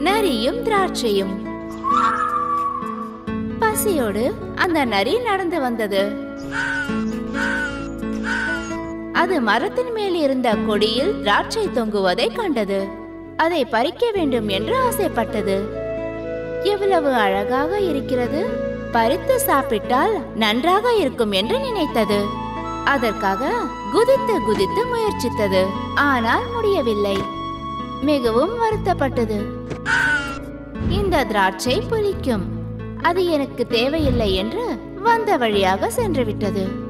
நரியும் திராட்சையும் பசியோடு அந்த நரி நடந்து வந்தது அது மரத்தின் மேல் இருந்த கொடியில் திராட்சை தொங்குவதை கண்டது அதை பறிக்க வேண்டும் என்று ஆசைப்பட்டது எவ்வளவு அழகாக இருக்கிறது பறித்து சாப்பிட்டால் நன்றாக இருக்கும் என்று நினைத்தது அதற்காக குதித்து குதித்து முயற்சித்தது ஆனால் முடியவில்லை மிகவும் வருத்தப்பட்டது இந்த திராட்சை புளிக்கும் அது எனக்கு தேவையில்லை என்று வந்த வழியாக சென்று விட்டது